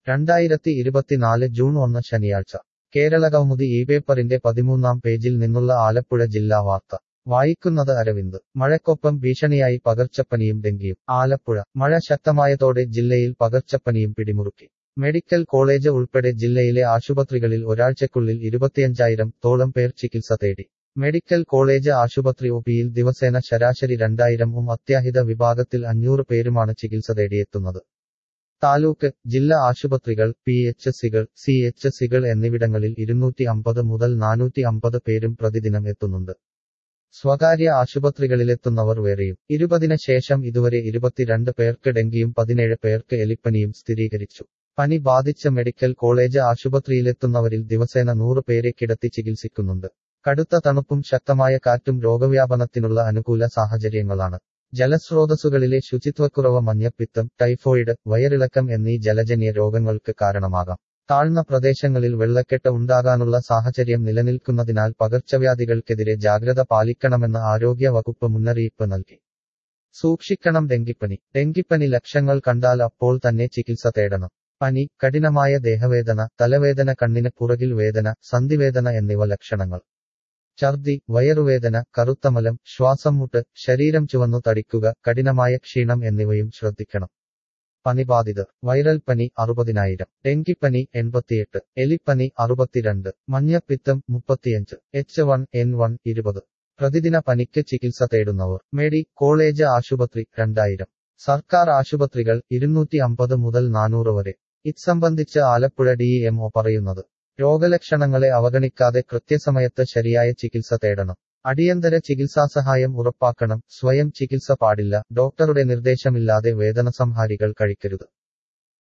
രണ്ടായിരത്തി ഇരുപത്തിനാല് ജൂൺ ഒന്ന് ശനിയാഴ്ച കേരളകൗമുദി ഈ പേപ്പറിന്റെ പതിമൂന്നാം പേജിൽ നിന്നുള്ള ആലപ്പുഴ ജില്ലാ വാർത്ത വായിക്കുന്നത് അരവിന്ദ് മഴക്കൊപ്പം ഭീഷണിയായി പകർച്ചപ്പനിയും ഡെങ്കിയും ആലപ്പുഴ മഴ ശക്തമായതോടെ ജില്ലയിൽ പകർച്ചപ്പനിയും പിടിമുറുക്കി മെഡിക്കൽ കോളേജ് ഉൾപ്പെടെ ജില്ലയിലെ ആശുപത്രികളിൽ ഒരാഴ്ചക്കുള്ളിൽ ഇരുപത്തിയഞ്ചായിരം തോളം പേർ ചികിത്സ തേടി മെഡിക്കൽ കോളേജ് ആശുപത്രി ഒപിയിൽ ദിവസേന ശരാശരി രണ്ടായിരവും അത്യാഹിത വിഭാഗത്തിൽ അഞ്ഞൂറ് പേരുമാണ് ചികിത്സ തേടിയെത്തുന്നത് താലൂക്ക് ജില്ലാ ആശുപത്രികൾ പി എച്ച് സികൾ സി എച്ച് സികൾ എന്നിവിടങ്ങളിൽ ഇരുന്നൂറ്റി അമ്പത് മുതൽ നാനൂറ്റി അമ്പത് പേരും പ്രതിദിനം എത്തുന്നുണ്ട് സ്വകാര്യ ആശുപത്രികളിലെത്തുന്നവർ വേറെയും ഇരുപതിന് ശേഷം ഇതുവരെ ഇരുപത്തിരണ്ട് പേർക്ക് ഡെങ്കിയും പതിനേഴ് പേർക്ക് എലിപ്പനിയും സ്ഥിരീകരിച്ചു പനി ബാധിച്ച മെഡിക്കൽ കോളേജ് ആശുപത്രിയിലെത്തുന്നവരിൽ ദിവസേന നൂറ് പേരെ കിടത്തി ചികിത്സിക്കുന്നുണ്ട് കടുത്ത തണുപ്പും ശക്തമായ കാറ്റും രോഗവ്യാപനത്തിനുള്ള അനുകൂല സാഹചര്യങ്ങളാണ് ജലസ്രോതസ്സുകളിലെ ശുചിത്വക്കുറവ് മഞ്ഞപ്പിത്തം ടൈഫോയിഡ് വയറിളക്കം എന്നീ ജലജന്യ രോഗങ്ങൾക്ക് കാരണമാകാം താഴ്ന്ന പ്രദേശങ്ങളിൽ വെള്ളക്കെട്ട് ഉണ്ടാകാനുള്ള സാഹചര്യം നിലനിൽക്കുന്നതിനാൽ പകർച്ചവ്യാധികൾക്കെതിരെ ജാഗ്രത പാലിക്കണമെന്ന് ആരോഗ്യ വകുപ്പ് മുന്നറിയിപ്പ് നൽകി സൂക്ഷിക്കണം ഡെങ്കിപ്പനി ഡെങ്കിപ്പനി ലക്ഷങ്ങൾ കണ്ടാൽ അപ്പോൾ തന്നെ ചികിത്സ തേടണം പനി കഠിനമായ ദേഹവേദന തലവേദന കണ്ണിന് പുറകിൽ വേദന സന്ധിവേദന എന്നിവ ലക്ഷണങ്ങൾ ഛർദി വയറുവേദന കറുത്തമലം ശ്വാസം മുട്ട് ശരീരം ചുവന്നു തടിക്കുക കഠിനമായ ക്ഷീണം എന്നിവയും ശ്രദ്ധിക്കണം പനിബാധിതർ വൈറൽ പനി അറുപതിനായിരം ഡെങ്കിപ്പനി എൺപത്തിയെട്ട് എലിപ്പനി അറുപത്തിരണ്ട് മഞ്ഞപ്പിത്തം മുപ്പത്തിയഞ്ച് എച്ച് വൺ എൻ വൺ ഇരുപത് പ്രതിദിന പനിക്ക് ചികിത്സ തേടുന്നവർ മെഡി കോളേജ് ആശുപത്രി രണ്ടായിരം സർക്കാർ ആശുപത്രികൾ ഇരുന്നൂറ്റി അമ്പത് മുതൽ നാനൂറ് വരെ ഇത്സംബന്ധിച്ച് ആലപ്പുഴ ഡിഇഎംഒ പറയുന്നത് രോഗലക്ഷണങ്ങളെ അവഗണിക്കാതെ കൃത്യസമയത്ത് ശരിയായ ചികിത്സ തേടണം അടിയന്തര ചികിത്സാസഹായം ഉറപ്പാക്കണം സ്വയം ചികിത്സ പാടില്ല ഡോക്ടറുടെ നിർദ്ദേശമില്ലാതെ വേദനസംഹാരികൾ കഴിക്കരുത്